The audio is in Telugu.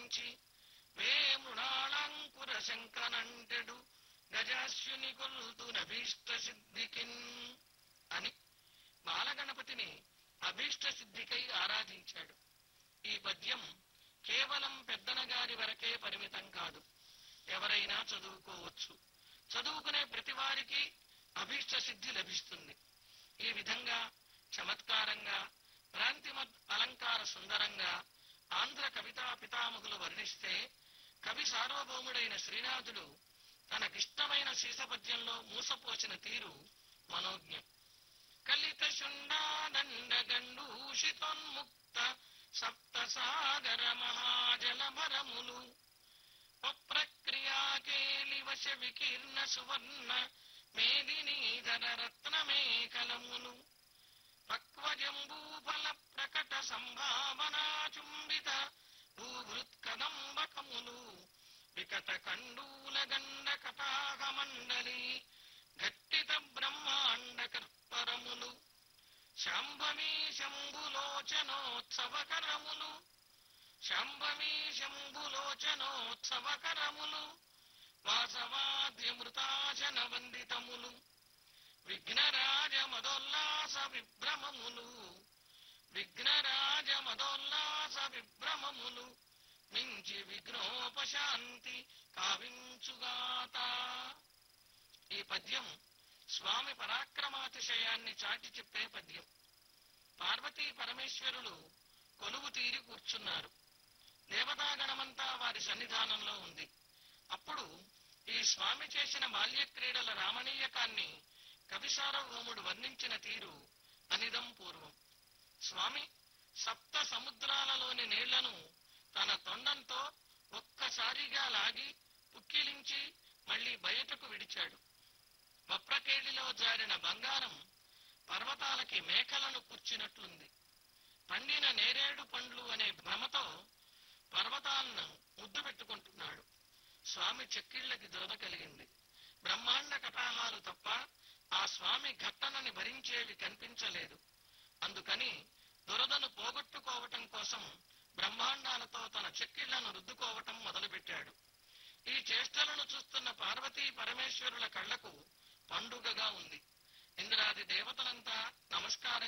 విరించి వేమృణాళాంకుర శంకనంటెడు గజాస్యుని కొల్తు నభీష్ట సిద్ధికిన్ అని బాలగణపతిని అభీష్ట సిద్ధికై ఆరాధించాడు ఈ పద్యం కేవలం పెద్దనగారి వరకే పరిమితం కాదు ఎవరైనా చదువుకోవచ్చు చదువుకునే ప్రతి వారికి అభీష్ట సిద్ధి లభిస్తుంది ఈ విధంగా చమత్కారంగా భ్రాంతిమ అలంకార సుందరంగా ఆంధ్ర కవితా పితామహులు వర్ణిస్తే కవి సార్వభౌముడైన శ్రీనాథుడు తనకిష్టమైన శీసపద్యంలో మూసపోసిన తీరు మనోజ్ఞం కలిత శుండాదండగండూషితోన్ముక్త సప్త సాగర మహాజలభరములు ప్రక్రియాకేలి వశ వికీర్ణ సువర్ణ మేదినీధర రత్నమేకలములు పక్వజంబూఫల ప్రకట సంభావనా చుంబిత భూభృత్కదంబకములు వికట కండూల గండ కటాహ మండలి ఘట్టిత బ్రహ్మాండ కర్పరములు శాంభమీ శంభులోచనోత్సవకరములు శాంభమీ శంభులోచనోత్సవకరములు వాసవాద్యమృతాశన వందితములు విఘ్నరాజ మదోల్లాస విభ్రమములు విఘ్నరాజ మదోల్లాస విభ్రమములు మించి విఘ్నోపశాంతి కావించుగాత ఈ పద్యం స్వామి పరాక్రమాతిశయాన్ని చాటి చెప్పే పద్యం పార్వతీ పరమేశ్వరులు కొలువు తీరి కూర్చున్నారు దేవతాగణమంతా వారి సన్నిధానంలో ఉంది అప్పుడు ఈ స్వామి చేసిన బాల్య క్రీడల రామణీయకాన్ని కవిసార్వభౌముడు వర్ణించిన తీరు అనిదం పూర్వం స్వామి సప్త సముద్రాలలోని నీళ్లను తన తొండంతో ఒక్కసారిగా లాగి పుక్కిలించి మళ్ళీ బయటకు విడిచాడు వప్రకేళిలో జారిన బంగారం పర్వతాలకి మేకలను కూర్చినట్లుంది పండిన నేరేడు పండ్లు అనే భ్రమతో పర్వతాలను ముద్దు పెట్టుకుంటున్నాడు స్వామి చెక్కిళ్ళకి దురద కలిగింది బ్రహ్మాండ కటాహాలు తప్ప ఆ స్వామి ఘట్టనని భరించేవి కనిపించలేదు అందుకని దురదను పోగొట్టుకోవటం కోసం బ్రహ్మాండాలతో తన చెక్కిళ్లను రుద్దుకోవటం మొదలుపెట్టాడు ఈ చేష్టలను చూస్తున్న పార్వతీ పరమేశ్వరుల కళ్లకు పండుగగా ఉంది ఇంద్రాది దేవతలంతా నమస్కారం